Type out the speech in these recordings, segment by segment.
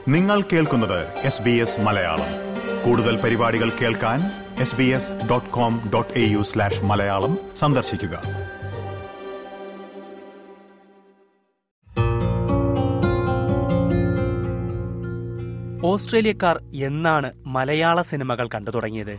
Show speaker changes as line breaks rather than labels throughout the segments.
നിങ്ങൾ കേൾക്കുന്നത് S B S Malayalam കൂടുതൽ പരിപാടികൾ കേൾക്കാൻ S B S dot com dot A U slash Malayalam സന്ദർശിക്കുക
ഓസ്ട്രേലിയക്കാർ എന്നാണ് മലയാള സിനിമകൾ കണ്ടു തുടങ്ങിയത്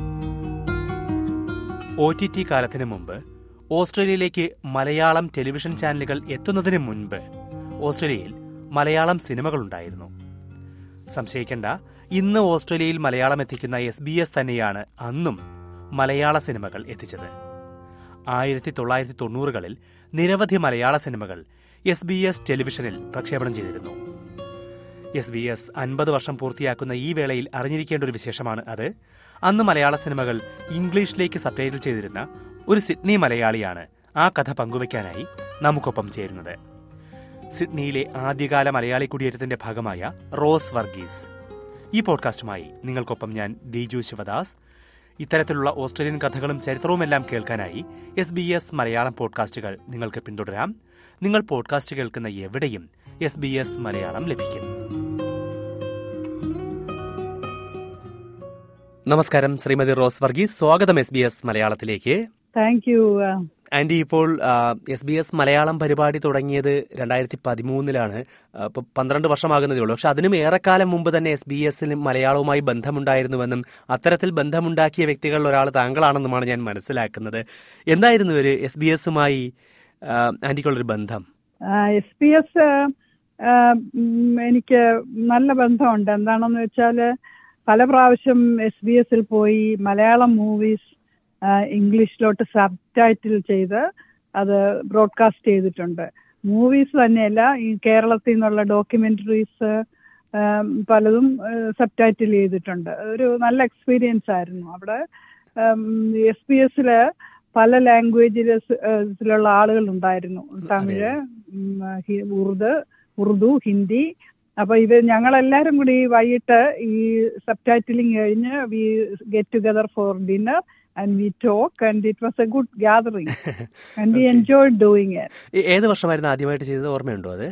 ഒ ടി ടി കാലത്തിന് മുമ്പ് ഓസ്ട്രേലിയയിലേക്ക് മലയാളം ടെലിവിഷൻ ചാനലുകൾ എത്തുന്നതിന് മുൻപ് ഓസ്ട്രേലിയയിൽ മലയാളം സിനിമകളുണ്ടായിരുന്നു സംശയിക്കേണ്ട ഇന്ന് ഓസ്ട്രേലിയയിൽ മലയാളം എത്തിക്കുന്ന എസ് ബി എസ് തന്നെയാണ് അന്നും മലയാള സിനിമകൾ എത്തിച്ചത് ആയിരത്തി തൊള്ളായിരത്തി തൊണ്ണൂറുകളിൽ നിരവധി മലയാള സിനിമകൾ എസ് ബി എസ് ടെലിവിഷനിൽ പ്രക്ഷേപണം ചെയ്തിരുന്നു എസ് ബി എസ് അൻപത് വർഷം പൂർത്തിയാക്കുന്ന ഈ വേളയിൽ അറിഞ്ഞിരിക്കേണ്ട ഒരു വിശേഷമാണ് അത് അന്ന് മലയാള സിനിമകൾ ഇംഗ്ലീഷിലേക്ക് സബ്ടൈറ്റിൽ ചെയ്തിരുന്ന ഒരു സിഡ്നി മലയാളിയാണ് ആ കഥ പങ്കുവയ്ക്കാനായി നമുക്കൊപ്പം ചേരുന്നത് സിഡ്നിയിലെ ആദ്യകാല മലയാളി കുടിയേറ്റത്തിന്റെ ഭാഗമായ റോസ് വർഗീസ് ഈ പോഡ്കാസ്റ്റുമായി നിങ്ങൾക്കൊപ്പം ഞാൻ ദിജു ശിവദാസ് ഇത്തരത്തിലുള്ള ഓസ്ട്രേലിയൻ കഥകളും ചരിത്രവുമെല്ലാം കേൾക്കാനായി എസ് ബി എസ് മലയാളം പോഡ്കാസ്റ്റുകൾ നിങ്ങൾക്ക് പിന്തുടരാം നിങ്ങൾ പോഡ്കാസ്റ്റ് കേൾക്കുന്ന എവിടെയും എസ് ബി എസ് മലയാളം ലഭിക്കും നമസ്കാരം ശ്രീമതി റോസ് വർഗീസ് സ്വാഗതം എസ് ബി എസ് മലയാളത്തിലേക്ക്
താങ്ക് യു
ആൻറ്റി ഇപ്പോൾ എസ് ബി എസ് മലയാളം പരിപാടി തുടങ്ങിയത് രണ്ടായിരത്തി പതിമൂന്നിലാണ് ഇപ്പോൾ പന്ത്രണ്ട് വർഷമാകുന്നതേ ഉള്ളൂ പക്ഷെ അതിനും ഏറെക്കാലം മുമ്പ് തന്നെ എസ് ബി എസിന് മലയാളവുമായി ബന്ധമുണ്ടായിരുന്നുവെന്നും അത്തരത്തിൽ ബന്ധമുണ്ടാക്കിയ വ്യക്തികളിൽ ഒരാൾ താങ്കളാണെന്നുമാണ് ഞാൻ മനസ്സിലാക്കുന്നത് എന്തായിരുന്നു ഒരു എസ് ബി എസുമായി ആൻറ്റിക്കുള്ളൊരു ബന്ധം
എസ് പി എസ് എനിക്ക് നല്ല ബന്ധമുണ്ട് എന്താണെന്ന് വെച്ചാൽ പല പ്രാവശ്യം എസ് ബി എസിൽ പോയി മലയാളം മൂവീസ് ഇംഗ്ലീഷിലോട്ട് സബ് ടൈറ്റിൽ ചെയ്ത് അത് ബ്രോഡ്കാസ്റ്റ് ചെയ്തിട്ടുണ്ട് മൂവീസ് തന്നെയല്ല ഈ കേരളത്തിൽ നിന്നുള്ള ഡോക്യുമെന്ററീസ് പലതും സബ് ടൈറ്റിൽ ചെയ്തിട്ടുണ്ട് ഒരു നല്ല എക്സ്പീരിയൻസ് ആയിരുന്നു അവിടെ എസ് ബി എസിൽ പല ലാംഗ്വേജിലുള്ള ആളുകൾ ഉണ്ടായിരുന്നു തമിഴ് ഉറുദു ഉറുദു ഹിന്ദി അപ്പൊ ഇത് ഞങ്ങളെല്ലാരും കൂടി വൈകിട്ട് ഈ സബ് ടൈറ്റിലിംഗ് കഴിഞ്ഞ് we get together for dinner and we talk and it was a good gathering and we enjoy doing it
ഏത് വർഷമായിരുന്നു ആദ്യമായിട്ട് ചെയ്തത് ഓർമ്മയുണ്ടോ അത്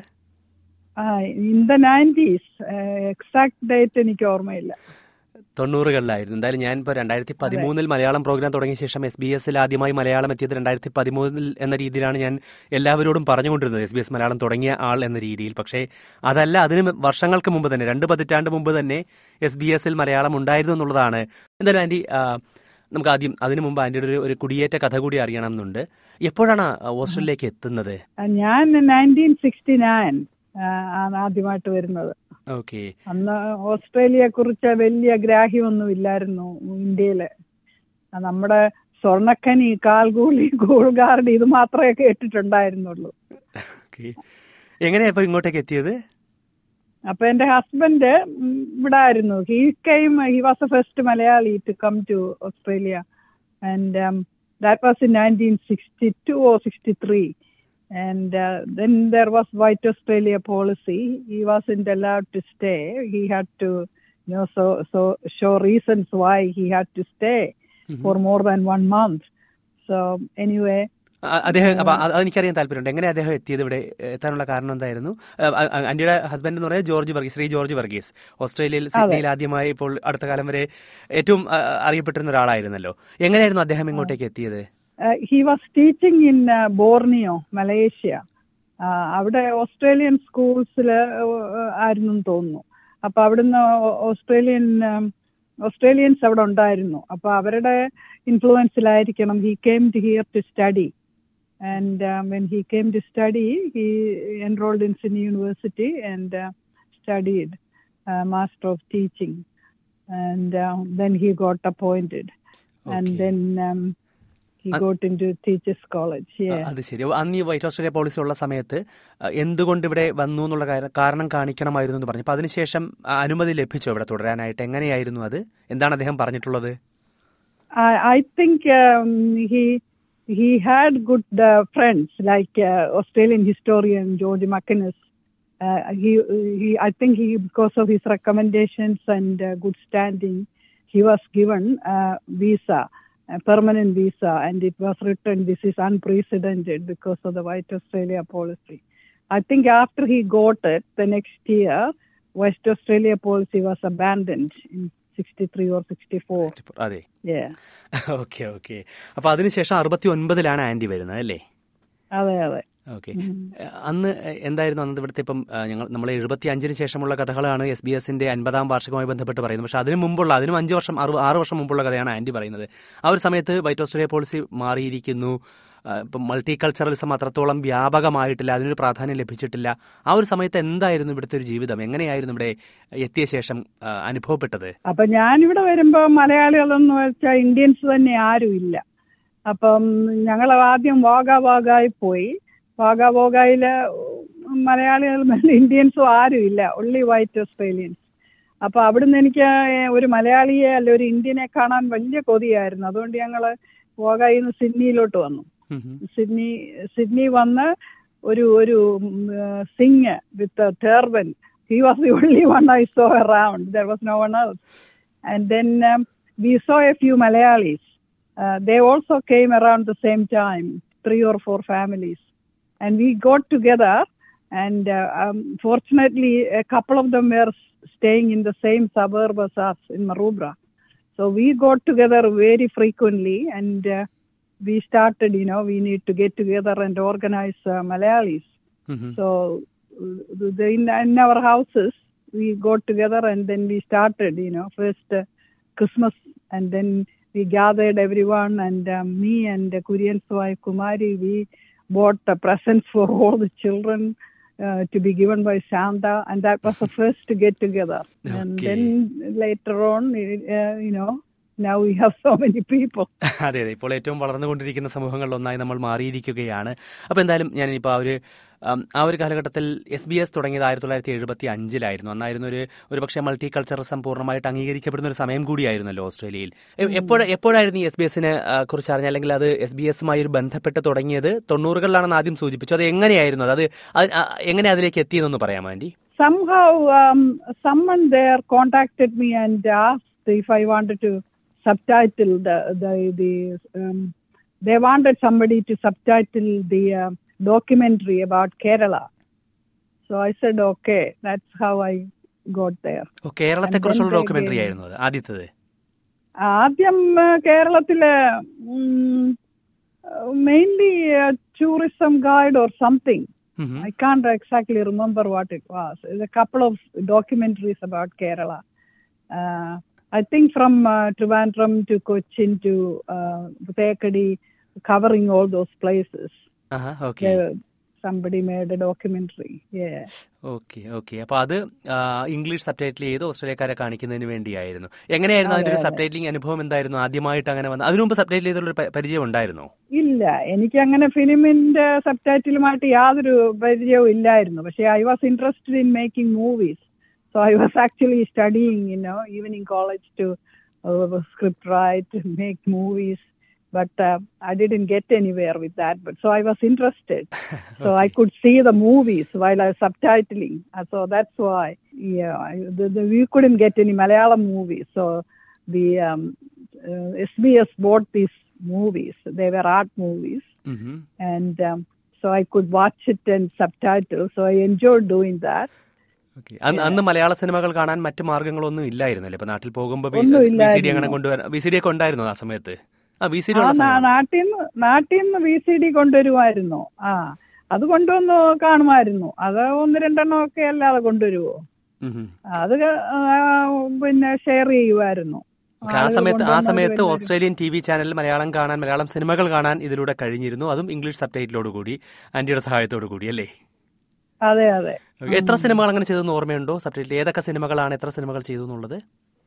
in the nineties exact date എനിക്ക് ഓർമ്മയില്ല
തൊണ്ണൂറുകളിലായിരുന്നു എന്തായാലും ഞാൻ ഇപ്പോൾ രണ്ടായിരത്തി പതിമൂന്നിൽ മലയാളം പ്രോഗ്രാം തുടങ്ങിയ ശേഷം എസ് ബി എസിൽ ആദ്യമായി മലയാളം എത്തിയത് രണ്ടായിരത്തി പതിമൂന്നിൽ എന്ന രീതിയിലാണ് ഞാൻ എല്ലാവരോടും പറഞ്ഞുകൊണ്ടിരുന്നത് എസ് ബി എസ് മലയാളം തുടങ്ങിയ ആൾ എന്ന രീതിയിൽ പക്ഷേ അതല്ല അതിന് വർഷങ്ങൾക്ക് മുമ്പ് തന്നെ രണ്ട് പതിറ്റാണ്ട് മുമ്പ് തന്നെ എസ് ബി എസിൽ മലയാളം ഉണ്ടായിരുന്നു എന്നുള്ളതാണ് എന്തായാലും ആൻറ്റി നമുക്ക് ആദ്യം അതിനു മുമ്പ് ആന്റിയുടെ ഒരു ഒരു കുടിയേറ്റ കഥ കൂടി അറിയണം എന്നുണ്ട് എപ്പോഴാണ് ഓസ്ട്രേലിയയിലേക്ക് എത്തുന്നത്
ഞാൻ നയൻറ്റീൻ സിക്സ്റ്റി നയൻ ആദ്യമായിട്ട് വരുന്നത്
ഓക്കെ
അന്ന് ഓസ്ട്രേലിയയെ കുറിച്ച് വലിയ ഗ്രാഹ്യമൊന്നും ഇല്ലായിരുന്നു ഇന്ത്യയില് നമ്മുടെ സ്വർണ്ണക്കനി കാൽകൂളി ഗോൾഗാർഡ് ഇത് മാത്രമേ കേട്ടിട്ടുണ്ടായിരുന്നുള്ളൂ
എങ്ങനെയാ ഇപ്പൊ ഇങ്ങോട്ടേക്ക് എത്തിയത്
അപ്പൊ എന്റെ ഹസ്ബൻഡ് ഇവിടെ ആയിരുന്നു he came he was a first Malayali to come to Australia and that was in nineteen sixty two oh sixty three and uh, then there was white australia policy he wasn't allowed to stay he had to you know so so show reasons why he had to stay mm-hmm. for more than one month so anyway
അദ്ദേഹം അപ്പൊ അതെനിക്കറിയാൻ താല്പര്യമുണ്ട് എങ്ങനെ അദ്ദേഹം എത്തിയത് ഇവിടെ എത്താനുള്ള കാരണം എന്തായിരുന്നു ആന്റിയുടെ ഹസ്ബൻഡ് എന്ന് പറയുന്നത് ജോർജ് വർഗീസ് ശ്രീ ജോർജ് വർഗീസ് ഓസ്ട്രേലിയയിൽ സിഡ്നിയിൽ ആദ്യമായി ഇപ്പോൾ അടുത്ത കാലം വരെ ഏറ്റവും അറിയപ്പെട്ടിരുന്ന ഒരാളായിരുന്നല്ലോ എങ്ങനെയായിരുന്നു അദ്ദേഹം ഇങ്ങോട്ടേക്ക് എത്തിയത്
he was teaching in Borneo Malaysia അവിടെ ഓസ്ട്രേലിയൻ സ്കൂൾസിൽ ആയിരുന്നു തോന്നുന്നു അപ്പൊ അവിടുന്ന് ഓസ്ട്രേലിയൻ ഓസ്ട്രേലിയൻസ് അവിടെ ഉണ്ടായിരുന്നു അപ്പൊ അവരുടെ ഇൻഫ്ലുവൻസിലായിരിക്കണം he came to here to study and when he came to study he enrolled in Sydney university and studied master of teaching and then he got appointed and then
അത് ശരി അന്ന് ഈ white Australia policy ഉള്ള സമയത്ത് എന്തുകൊണ്ട് ഇവിടെ വന്നു എന്നുള്ള കാരണം കാണിക്കണമായിരുന്നു എന്ന് പറഞ്ഞു അപ്പൊ അതിനുശേഷം അനുമതി ലഭിച്ചോ ഇവിടെ തുടരാനായിട്ട് എങ്ങനെയായിരുന്നു അത് എന്താണ് അദ്ദേഹം പറഞ്ഞിട്ടുള്ളത്
I think he he had good friends like Australian historian George Mackaness he, he I think he because of his recommendations and uh, good standing he was given uh, visa a permanent visa, and it was written this is unprecedented because of the White Australia policy. I think after he got it, the next year, West Australia policy was abandoned in 63 or 64.
അതെ
Yeah.
Okay okay അപ്പൊ അതിനുശേഷം അറുപത്തി ഒൻപതിലാണ് anti വരുന്നത് അല്ലേ
അതെ അതെ
okay അന്ന് എന്തായിരുന്നു അന്ന് ഇവിടുത്തെ ഇപ്പം ആ, ഞങ്ങൾ നമ്മൾ എഴുപത്തി അഞ്ചിന് ശേഷമുള്ള കഥകളാണ് എസ് ബി എസിന്റെ അൻപതാം വാർഷികവുമായി ബന്ധപ്പെട്ട് പറയുന്നത് പക്ഷെ അതിന് മുമ്പുള്ള അതിനും അഞ്ച് വർഷം അറു ആറ് വർഷം മുമ്പുള്ള കഥയാണ് ആന്റി പറയുന്നത് ആ ഒരു സമയത്ത് വൈറ്റ് ഓസ്ട്രേലിയ പോളിസി മാറിയിരിക്കുന്നു ആ, ഇപ്പം മൾട്ടി കൾച്ചറലിസം അത്രത്തോളം വ്യാപകമായിട്ടില്ല അതിനൊരു പ്രാധാന്യം ലഭിച്ചിട്ടില്ല ആ ഒരു സമയത്ത് എന്തായിരുന്നു ഇവിടുത്തെ ഒരു ജീവിതം എങ്ങനെയായിരുന്നു ഇവിടെ എത്തിയ ശേഷം ആ, അനുഭവപ്പെട്ടത്
അപ്പൊ ഞാനിവിടെ വരുമ്പോ മലയാളികളെന്ന് വെച്ചാൽ ഇന്ത്യൻസ് തന്നെ ആരും ഇല്ല അപ്പം ഞങ്ങൾ ആദ്യം വാഗ വാഗായി പോയി വാഗ വാഗായില് മലയാളികൾ ഇന്ത്യൻസും ആരും ഇല്ല ഒള്ളി വൈറ്റ് ഓസ്ട്രേലിയൻസ് അപ്പൊ അവിടുന്ന് എനിക്ക് ഒരു മലയാളിയെ അല്ല ഒരു ഇന്ത്യനെ കാണാൻ വലിയ കൊതിയായിരുന്നു അതുകൊണ്ട് ഞങ്ങള് വാഗായിൽ നിന്ന് സിഡ്നിയിലോട്ട് വന്നു
ഉം ഉം.
സിഡ്നി സിഡ്നി വന്ന് ഒരു ഒരു Singh with turban he was the only one I saw around there was no one else and then we saw a few Malayalis they also came around the same time three or four families and we got together and uh, um, fortunately a couple of them were s- staying in the same suburb as us in Maroubra. So we got together very frequently and uh, we started, you know, we need to get together and organize uh, Malayalis.
ഉം ഉം.
So uh, the, in, in our houses, we got together and then we started, you know, first uh, Christmas and then we gathered everyone and um, me and uh, Kurian's wife Kumari, we bought uh, presents for all the children uh, to be given by Santa and that was the first get together. And
Okay.
then later on, uh, you know, now we have so many people.
അതെ അതെ ഇപ്പോൾ ഏറ്റവും വളർന്നുകൊണ്ടിരിക്കുന്ന സമൂഹങ്ങളിൽ ഒന്നായി നമ്മൾ മാറിയിരിക്കുകയാണ് അപ്പോൾ എന്തായാലും ഞാനിപ്പോൾ ആ ഒരു ഉം, ആ ഒരു കാലഘട്ടത്തിൽ എസ് ബി എസ് തുടങ്ങിയത് ആയിരത്തി തൊള്ളായിരത്തി എഴുപത്തി അഞ്ചിലായിരുന്നു അന്നായിരുന്നു ഒരു ഒരു പക്ഷേ മൾട്ടി കൾച്ചറിസം പൂർണ്ണമായിട്ട് അംഗീകരിക്കപ്പെടുന്ന ഒരു സമയം കൂടിയായിരുന്നല്ലോ ഓസ്ട്രേലിയയിൽ എപ്പോഴ എപ്പോഴായിരുന്നു ഈ എസ് ബി എസിനെ കുറിച്ച് അറിഞ്ഞ അല്ലെങ്കിൽ അത് എസ് ബി എസുമായി ഒരു ബന്ധപ്പെട്ട് തുടങ്ങിയത് തൊണ്ണൂറുകളിലാണെന്ന് ആദ്യം സൂചിപ്പിച്ചു അത് എങ്ങനെയായിരുന്നു അത് അത് അത് ആ- എങ്ങനെ അതിലേക്ക് എത്തിയെന്നൊന്ന് പറയാമോ auntie
somehow um, someone there contacted me and asked if I wanted to subtitle the the the um, they wanted somebody to subtitle the uh, documentary about Kerala. So I said okay. That's how I got there.
Oh കേരളത്തെ കുറിച്ചുള്ള
And then they
documentary
gave-
ആയിരുന്നു അത് ആദ്യത്തത്
ആദ്യം ആ, കേരളത്തിലെ mainly tourism guide or something
ഉം ഉം.
I can't exactly remember what it was. There's a couple of documentaries about Kerala. Uh, I think from uh, Trivandrum to Cochin to uh, Thekadi, covering all those places.
ആഹാ okay
There, somebody made a documentary. Yeah.
Okay okay അപ്പൊ അത് ആ, English subtitle ചെയ്ത് ഓസ്ട്രേലിയക്കാരെ കാണിക്കുന്നതിന് വേണ്ടിയായിരുന്നു എങ്ങനെയായിരുന്നു അതിന്റെ ഒരു സബ്ടൈറ്റിലിംഗ് അനുഭവം എന്തായിരുന്നു ആദ്യമായിട്ട് അങ്ങനെ വന്നത് അതിനു മുമ്പ് സബ്ടൈറ്റിൽ ചെയ്തുള്ള ഒരു പ- പരിചയം ഉണ്ടായിരുന്നോ
ഇല്ല എനിക്ക് അങ്ങനെ ഫിലിമിന്റെ സബ്ടൈറ്റിലുമായിട്ട് യാതൊരു പരിചയവും ഇല്ലായിരുന്നു പക്ഷെ I was interested in making movies so I was actually studying you know evening college to script write make movies but uh, I didn't get anywhere with that. But so I was interested. So I could see the movies while I was subtitling. Uh, So that's why, yeah, I, the, the, we couldn't get any Malayalam movies. So the um, uh, SBS bought these movies. They were art movies,
ഉം ഉം.
and um, so I could watch it and subtitle. So I enjoyed doing that.
Okay. അന്ന് അന്ന് മലയാള സിനിമകൾ കാണാൻ മറ്റു മാർഗങ്ങളൊന്നും ഇല്ലായിരുന്നല്ലേ ഇപ്പൊ നാട്ടിൽ പോകുമ്പോ
ഒന്നും
വി സി ഡി
ഇല്ലായിരുന്നു.
അങ്ങനെ കൊണ്ടുവരാൻ വി സി ഡി ഒക്കെ ഉണ്ടായിരുന്നു ആ സമയത്ത് ആ വി സി ഡി
ആ
ഉള്ള
നാ-
സമയം
നാട്ടിൽ നിന്ന് നാട്ടിൽ നിന്ന് വി സി ഡി കൊണ്ടുവരുമായിരുന്നു ആ അത് കൊണ്ടുവന്ന് കാണുമായിരുന്നു അത് ഒന്ന് രണ്ടെണ്ണം ഒക്കെ അല്ലാതെ കൊണ്ടുവരുമോ
ഉം ഉം.
അത് ആ, പിന്നെ ഷെയർ ചെയ്യുമായിരുന്നു
ഓക്കെ, ആ
ആളുകൾ
സമയത്ത് ആ
കൊണ്ടുവന്നവര്
സമയത്ത്
വരുമായിരുന്നു.
ഓസ്ട്രേലിയൻ ടി വി ചാനലിൽ മലയാളം കാണാൻ മലയാളം സിനിമകൾ കാണാൻ ഇതിലൂടെ കഴിഞ്ഞിരുന്നു അതും ഇംഗ്ലീഷ് സബ്ടൈറ്റിലോട് കൂടി ആന്റിയുടെ സഹായത്തോടു കൂടി അല്ലേ
അതെ അതെ
ഓക്കെ, എത്ര സിനിമകൾ അങ്ങനെ ചെയ്തെന്ന് ഓർമ്മയുണ്ടോ സബ്ടൈറ്റിൽ ഏതൊക്കെ സിനിമകളാണ് എത്ര സിനിമകൾ ചെയ്തു എന്നുള്ളത്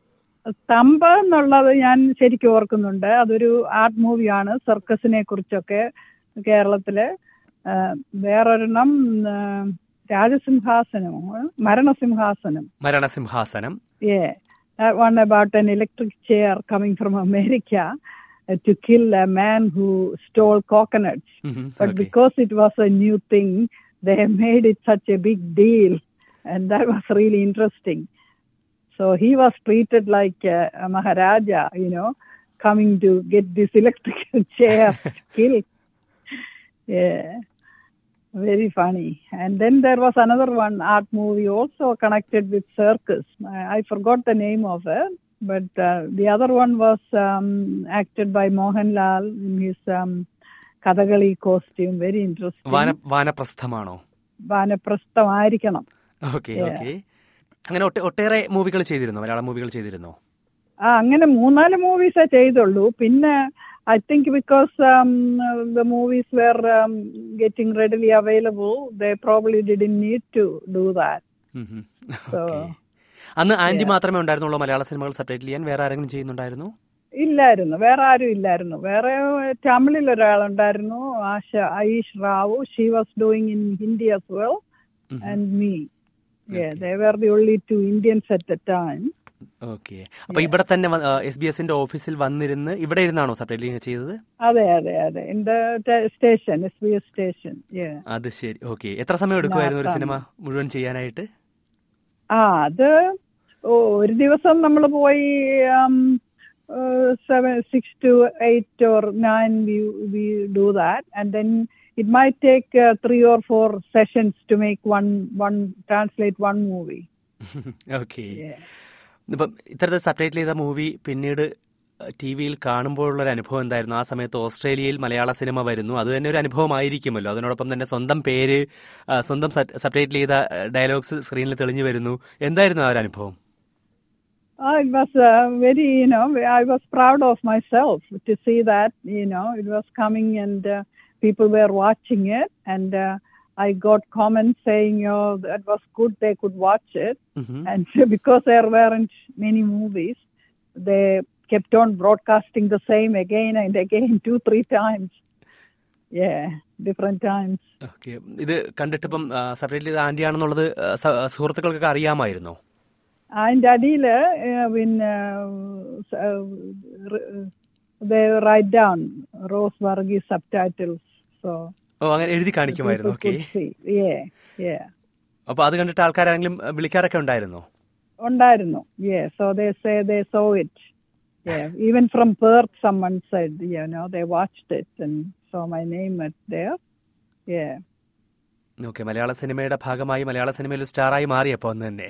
സ്തംഭ എന്നുള്ളത് ഞാൻ ശരിക്കും ഓർക്കുന്നുണ്ട് അതൊരു ആർട്ട് മൂവിയാണ് സർക്കസിനെ കുറിച്ചൊക്കെ കേരളത്തിലെ ആ, വേറൊരെണ്ണം ആ, രാജസിംഹാസനമോ മരണസിംഹാസനം
മരണസിംഹാസനം
Yeah, that one about an electric chair coming from America uh, to kill a man who stole coconuts.
ഉം ഉം.
But
okay.
because it was a new thing, they made it such a big deal, and that was really interesting. So he was treated like uh, a Maharaja, you know, coming to get this electrical chair to kill. Yeah. very funny. And then there was another one art movie also connected with circus. I, I forgot the name of it, but uh, the other one was um, acted by Mohanlal in his um, Kathakali costume. Very interesting.
വാന വാനപ്രസ്ഥമാണോ
വാനപ്രസ്ഥമായിരിക്കണം
okay okay അങ്ങനെ ഒട്ടേ- ഒട്ടേറെ മൂവികൾ ചെയ്തിരുന്നോ മലയാളം മൂവികൾ ചെയ്തിരുന്നോ
ആ അങ്ങനെ മൂന്നാല് മൂവീസേ ചെയ്തുള്ളൂ പിന്നെ I think because the movies were getting readily available they probably didn't need to do that
ഉം ഉം.
So,
Okay. അന്ന് ആന്റി മാത്രമേ ഉണ്ടായിരുന്നുള്ളൂ മലയാള സിനിമകൾ സെപ്പറേറ്റ് ചെയ്യാൻ വേറെ ആരെങ്കിലും ചെയ്യുന്നുണ്ടായിരുന്നു
ഇല്ലായിരുന്നു വേറെ ആരും ഇല്ലായിരുന്നു വേറെ തമിഴിൽ ഒരാളുണ്ടായിരുന്നു ആശ ആയിഷ് Rao she was doing in Hindi as well
ഉം.
and me yeah they were the only two indians at the time
okay അപ്പൊ ഇവിടെ തന്നെ എസ് ബി എസിന്റെ ഓഫീസിൽ വന്നിരുന്ന് ഇവിടെ ഇരുന്നാണോ സെപ്പറേറ്റ് ചെയ്തത്
അതെ അതെ അതെ in the station S B S station yeah
അത് ശരി ഓക്കെ എത്ര സമയം എടുക്കുമായിരുന്നു ഒരു
നാട്ടാണ്.
സിനിമ മുഴുവൻ ചെയ്യാനായിട്ട്
ആ അത് ഓ, ഒരു ദിവസം നമ്മൾ പോയി seven six two eight or nine we do that and then it my take three or four sessions to make one one translate one movie
okay ഇപ്പം ഇത്തരത്തിൽ സെപ്പറേറ്റ് ചെയ്ത മൂവി പിന്നീട് ടി വിയിൽ കാണുമ്പോഴുള്ള ഒരു അനുഭവം എന്തായിരുന്നു ആ സമയത്ത് ഓസ്ട്രേലിയയിൽ മലയാള സിനിമ വരുന്നു അത് തന്നെ ഒരു അനുഭവമായിരിക്കുമല്ലോ അതിനോടൊപ്പം തന്നെ സ്വന്തം പേര് ആ, സ്വന്തം സെപ്പറേറ്റ് ചെയ്ത ഡയലോഗ്സ് സ്ക്രീനിൽ തെളിഞ്ഞു വരുന്നു എന്തായിരുന്നു ആ ഒരു അനുഭവം
Uh, it was uh, very, you know, I was proud of myself to see that, you know, it was coming and uh, people were watching it. And uh, I got comments saying, oh, that was good, they could watch it.
Mhm.
And because there weren't many movies, they kept on broadcasting the same again and again, two, three times. Yeah, different times.
Okay ഇത് കണ്ടിട്ടിപ്പം separate ചെയ്ത anti ആണെന്നുള്ളത് ആ, സ- സുഹൃത്തുക്കൾക്കൊക്കെ അറിയാമായിരുന്നോ
അതിന്റെ അടിയില് പിന്നെ right down Rose Varghese subtitles so
oh അങ്ങനെ എഴുതി കാണിക്കുമായിരുന്നു ഓക്കെ അപ്പൊ അത് കണ്ടിട്ട് ആൾക്കാരാരെങ്കിലും ആ, വിളിക്കാറൊക്കെ ഉണ്ടായിരുന്നോ
ഉണ്ടായിരുന്നു yeah so they say they saw it yeah even from perth someone said you know they watched it and saw my name at there yeah
okay മലയാള സിനിമയുടെ ഭാഗമായി മലയാള സിനിമയിൽ സ്റ്റാറായി മാറിയപ്പോ അന്ന് തന്നെ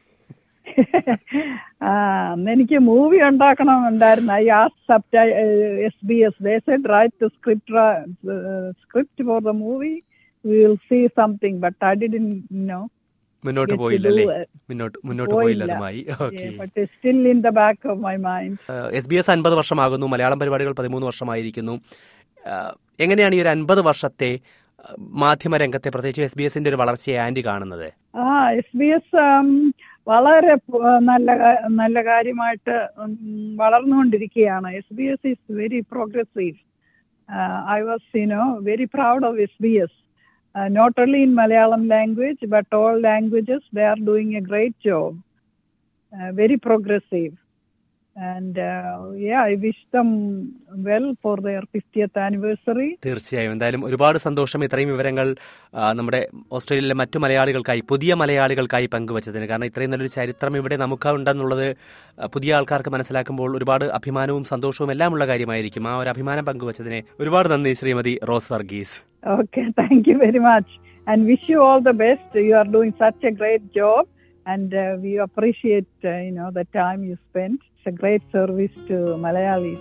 ആ അന്ന് എനിക്ക് മൂവി ഉണ്ടാക്കണമെന്നുണ്ടായിരുന്നു I as sub S B S they said write to script script for the movie we will see something but I didn't know
മുന്നോട്ട്
Get to
പോയില്ല
do
അല്ലേ
it.
മുന്നോട്ട് മുന്നോട്ട് പോയില്ല
പോയില്ല.
അതുമായി okay
but still in the back of my mind
S B S അൻപത് വർഷമാകുന്നു മലയാളം പരിപാടികൾ പതിമൂന്ന് വർഷമായിരിക്കുന്നു ആ, എങ്ങനെയാണ് ഈ ഒരു അൻപത് വർഷത്തെ ആ, മാധ്യമ രംഗത്തെ പ്രത്യേകിച്ച് എസ് ബി എസിന്റെ ഒരു വളർച്ചയെ ആന്റി കാണുന്നത്
ആ എസ് ബി എസ് വളരെ പ- നല്ല കാ- നല്ല കാര്യമായിട്ട് ഉം, വളർന്നുകൊണ്ടിരിക്കുകയാണ് S B S is very progressive I was you know very proud of S B S not only in Malayalam language but all languages they are doing a great job very progressive and I wish them well for their fiftieth anniversary
തീർച്ചയായും എന്തായാലും ഒരുപാട് സന്തോഷം ഇത്രയും വിവരങ്ങൾ ആ, നമ്മുടെ ഓസ്ട്രേലിയയിലെ മറ്റു മലയാളികൾക്കായി പുതിയ മലയാളികൾക്കായി പങ്കുവച്ചതിന് കാരണം ഇത്രയും നല്ലൊരു ചരിത്രം ഇവിടെ നമുക്ക് ഉണ്ടെന്നുള്ളത് ആ, പുതിയ ആൾക്കാർക്ക് മനസ്സിലാക്കുമ്പോൾ ഒരുപാട് അഭിമാനവും സന്തോഷവും എല്ലാം ഉള്ള കാര്യമായിരിക്കും ആ ഒരു അഭിമാനം പങ്കുവച്ചതിന് ഒരുപാട് നന്ദി Srimathi Rose Varghese
Okay, thank you very much. And wish you all the best. You are doing such a great job, and uh, we appreciate uh, you know the time you spent. It's a great service to Malayalis.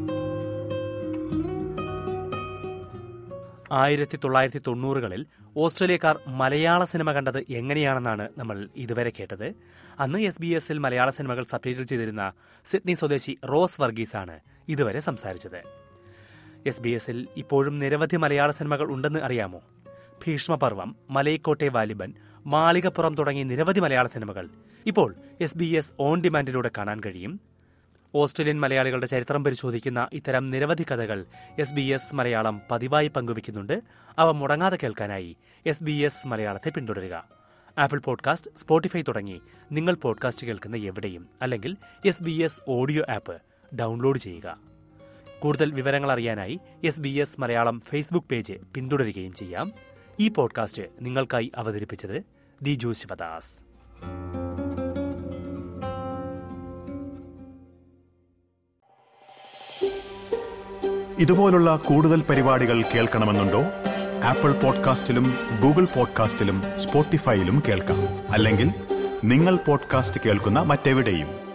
ആയിരത്തി തൊള്ളായിരത്തി തൊണ്ണൂറുകളിൽ ഓസ്ട്രേലിയക്കാർ മലയാള cinema കണ്ടത് എങ്ങനെയാണെന്നാണ് നമ്മൾ ഇതുവരെ കേട്ടത് അന്ന് S B എസിൽ മലയാള സിനിമകൾ സബ്ടൈറ്റിൽ ചെയ്തിരുന്ന സിഡ്നി സ്വദേശി റോസ് വർഗീസാണ് ഇതുവരെ സംസാരിച്ചത് എസ് ബി എസിൽ ഇപ്പോഴും നിരവധി മലയാള സിനിമകൾ ഉണ്ടെന്ന് അറിയാമോ ഭീഷ്മപർവം മലൈക്കോട്ടെ വാലിബൻ മാളികപ്പുറം തുടങ്ങി നിരവധി മലയാള സിനിമകൾ ഇപ്പോൾ എസ് ബി എസ് ഓൺ ഡിമാൻഡിലൂടെ കാണാൻ കഴിയും ഓസ്ട്രേലിയൻ മലയാളികളുടെ ചരിത്രം പരിശോധിക്കുന്ന ഇത്തരം നിരവധി കഥകൾ എസ് ബി എസ് മലയാളം പതിവായി പങ്കുവയ്ക്കുന്നുണ്ട് അവ മുടങ്ങാതെ കേൾക്കാനായി എസ് ബി എസ് മലയാളത്തെ പിന്തുടരുക ആപ്പിൾ പോഡ്കാസ്റ്റ് സ്പോട്ടിഫൈ തുടങ്ങി നിങ്ങൾ പോഡ്കാസ്റ്റ് കേൾക്കുന്ന എവിടെയും അല്ലെങ്കിൽ S B S audio app download ചെയ്യുക കൂടുതൽ വിവരങ്ങൾ അറിയാനായി S B S Malayalam Facebook page പിന്തുടരുകയും ചെയ്യാം ഈ പോഡ്കാസ്റ്റ് നിങ്ങൾക്കായി അവതരിപ്പിച്ചത് ദിജു ശിവദാസ്
ഇതുപോലുള്ള കൂടുതൽ പരിപാടികൾ കേൾക്കണമെന്നുണ്ടോ ആപ്പിൾ പോഡ്കാസ്റ്റിലും ഗൂഗിൾ പോഡ്കാസ്റ്റിലും സ്പോട്ടിഫൈയിലും കേൾക്കാം അല്ലെങ്കിൽ നിങ്ങൾ പോഡ്കാസ്റ്റ് കേൾക്കുന്ന മറ്റെവിടെയും